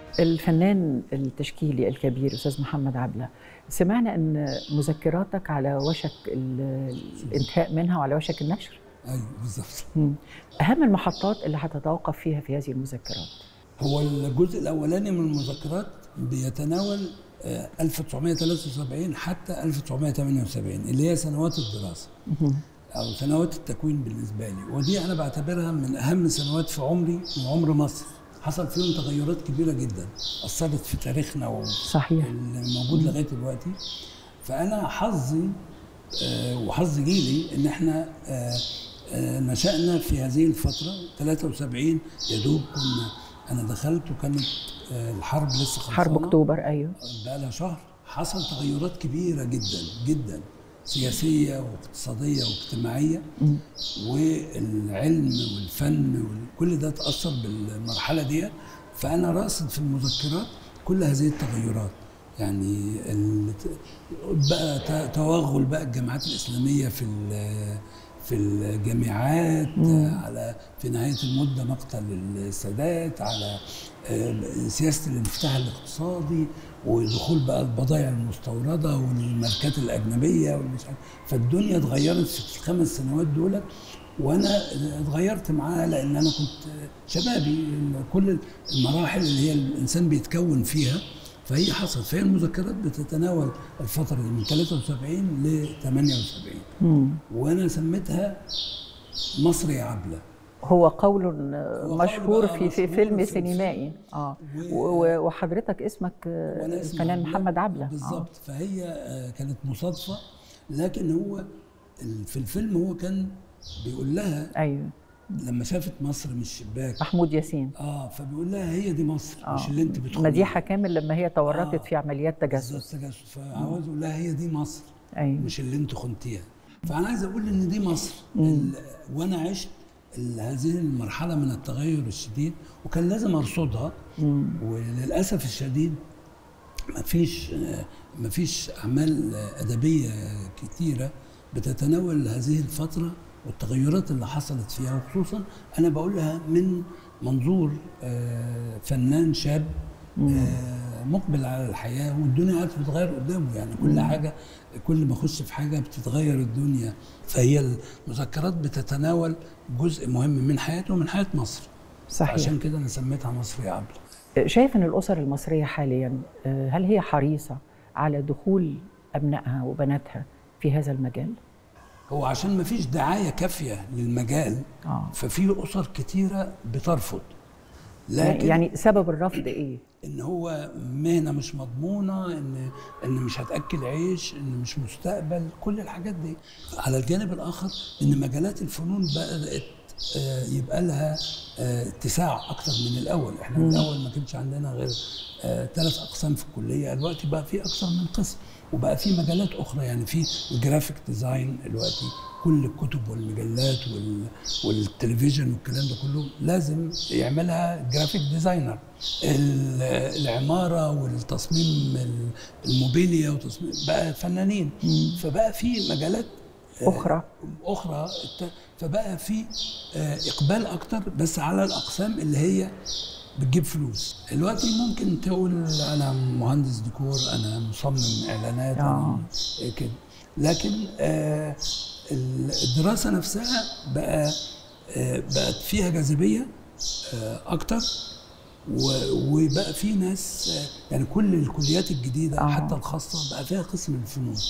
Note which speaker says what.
Speaker 1: الفنان التشكيلي الكبير استاذ محمد عبله سمعنا ان مذكراتك على وشك ال- الانتهاء منها وعلى وشك النشر
Speaker 2: ايوه بالظبط
Speaker 1: مم. اهم المحطات اللي هتتوقف فيها في هذه المذكرات
Speaker 2: هو الجزء الاولاني من المذكرات بيتناول آه، 1973 حتى 1978 اللي هي سنوات الدراسه او سنوات التكوين بالنسبه لي ودي انا بعتبرها من اهم سنوات في عمري وعمر مصر حصل فيهم تغيرات كبيره جدا اثرت في تاريخنا و...
Speaker 1: صحيح
Speaker 2: الموجود لغايه دلوقتي فانا حظي آه، وحظ جيلي ان احنا آه، آه، نشأنا في هذه الفتره 73 يا دوب كنا انا دخلت وكانت آه، الحرب لسه خلصانه
Speaker 1: حرب اكتوبر ايوه
Speaker 2: بقى لها شهر حصل تغيرات كبيره جدا جدا سياسيه واقتصاديه واجتماعيه والعلم والفن وكل ده تاثر بالمرحله دي فانا راصد في المذكرات كل هذه التغيرات يعني ال- بقى ت- توغل بقى الجامعات الاسلاميه في ال- في الجامعات على في نهايه المده مقتل السادات على آه، سياسه الانفتاح الاقتصادي ودخول بقى البضائع المستورده والماركات الاجنبيه والمش عارف فالدنيا اتغيرت في الخمس سنوات دول وانا اتغيرت معاها لان انا كنت شبابي كل المراحل اللي هي الانسان بيتكون فيها فهي حصلت فهي المذكرات بتتناول الفتره دي من 73 ل 78
Speaker 1: مم.
Speaker 2: وانا سميتها مصر يا عبله
Speaker 1: هو قول
Speaker 2: قول
Speaker 1: مشهور
Speaker 2: بقى
Speaker 1: في في
Speaker 2: مشهور
Speaker 1: فيلم
Speaker 2: في
Speaker 1: سينمائي اه
Speaker 2: و-
Speaker 1: و- وحضرتك اسمك آه،
Speaker 2: وانا اسمي
Speaker 1: الفنان
Speaker 2: عبلة.
Speaker 1: محمد عبله آه.
Speaker 2: بالظبط فهي آه، كانت مصادفه لكن هو ال- في الفيلم هو كان بيقول لها
Speaker 1: ايوه
Speaker 2: لما شافت مصر من الشباك
Speaker 1: محمود ياسين
Speaker 2: اه فبيقول لها هي دي مصر مش اللي انت بتخوني
Speaker 1: مديحه كامل لما هي تورطت
Speaker 2: آه.
Speaker 1: في عمليات تجسس
Speaker 2: بالظبط تجسس فعاوز اقول لها هي دي مصر
Speaker 1: ايوه
Speaker 2: مش اللي انت خنتيها فانا عايز اقول ان دي مصر ال- وانا عشت ال- هذه المرحله من التغير الشديد وكان لازم ارصدها وللاسف الشديد ما فيش ما فيش اعمال ادبيه كتيره بتتناول هذه الفتره والتغيرات اللي حصلت فيها وخصوصا انا بقولها من منظور آه، فنان شاب آه، مقبل على الحياه والدنيا قاعده بتتغير قدامه يعني كل حاجه كل ما اخش في حاجه بتتغير الدنيا فهي المذكرات بتتناول جزء مهم من حياته ومن حياه مصر
Speaker 1: صحيح
Speaker 2: عشان كده انا سميتها مصر يا عبله
Speaker 1: شايف ان الاسر المصريه حاليا آه، هل هي حريصه على دخول ابنائها وبناتها في هذا المجال؟
Speaker 2: هو عشان ما فيش دعايه كافيه للمجال
Speaker 1: اه
Speaker 2: ففي اسر كتيره بترفض
Speaker 1: يعني
Speaker 2: لكن
Speaker 1: يعني سبب الرفض ايه؟
Speaker 2: ان هو مهنه مش مضمونه ان ان مش هتاكل عيش ان مش مستقبل كل الحاجات دي على الجانب الاخر ان مجالات الفنون بدات آه، يبقى لها آه، اتساع اكتر من الاول احنا من الاول ما كانش عندنا غير ثلاث اقسام في الكليه دلوقتي بقى في اكثر من قسم وبقى في مجالات اخرى يعني في الجرافيك ديزاين دلوقتي كل الكتب والمجلات وال... والتلفزيون والكلام ده كله لازم يعملها جرافيك ديزاينر ال- العماره والتصميم ال- الموبيليا وتصميم بقى فنانين فبقى في مجالات آه،
Speaker 1: أخرى.
Speaker 2: اخرى الت- فبقى في آه، اقبال اكتر بس على الاقسام اللي هي بتجيب فلوس دلوقتي ممكن تقول انا مهندس ديكور انا مصمم اعلانات
Speaker 1: آه.
Speaker 2: أنا كده لكن آه، الدراسه نفسها بقى آه، بقت فيها جاذبيه آه، اكتر و- وبقى في ناس آه، يعني كل الكليات الجديده
Speaker 1: آه.
Speaker 2: حتى الخاصه بقى فيها قسم الفنون